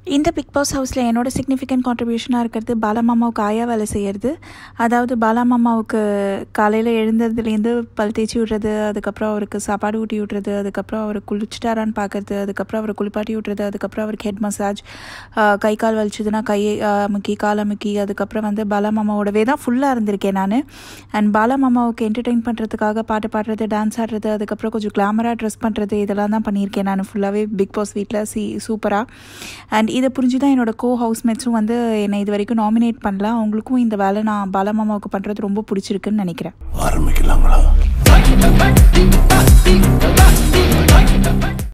இந்த big pass ஹவுஸில் என்னோட சிக்னிஃபிகண்ட் கான்ட்ரிபியூஷனாக இருக்கிறது பாலமாமாவுக்கு ஆயா வேலை செய்கிறது அதாவது பாலமாமாவுக்கு காலையில் எழுந்ததுலேருந்து பல் தேய்ச்சி விட்றது அதுக்கப்புறம் அவருக்கு சாப்பாடு ஊட்டி விட்றது அதுக்கப்புறம் அவர் குளிச்சுட்டாரான்னு பார்க்கறது அதுக்கப்புறம் அவரை குளிப்பாட்டி விட்றது அதுக்கப்புறம் அவருக்கு ஹெட் மசாஜ் கை கால் வலிச்சதுன்னா கையை அமுக்கி கால் அமுக்கி அதுக்கப்புறம் வந்து பாலமாமாவோடவே தான் ஃபுல்லாக இருந்திருக்கேன் நான் அண்ட் பாலமாமாவுக்கு என்டர்டெயின் பண்ணுறதுக்காக பாட்டு பாடுறது டான்ஸ் ஆடுறது அதுக்கப்புறம் கொஞ்சம் கிளாமராக ட்ரெஸ் பண்ணுறது இதெல்லாம் தான் பண்ணியிருக்கேன் நான் ஃபுல்லாகவே பிக் பாஸ் வீட்டில் சி சூப்பராக அண்ட் இதை புரிஞ்சு தான் என்னோட கோ ஹவுஸ்மேட்ஸும் வந்து என்னை இது வரைக்கும் நாமினேட் பண்ணல அவங்களுக்கும் இந்த வேலை நான் பாலமாமாவுக்கு பண்ணுறது ரொம்ப பிடிச்சிருக்குன்னு நினைக்கிறேன் ஆரம்பிக்கலாங்களா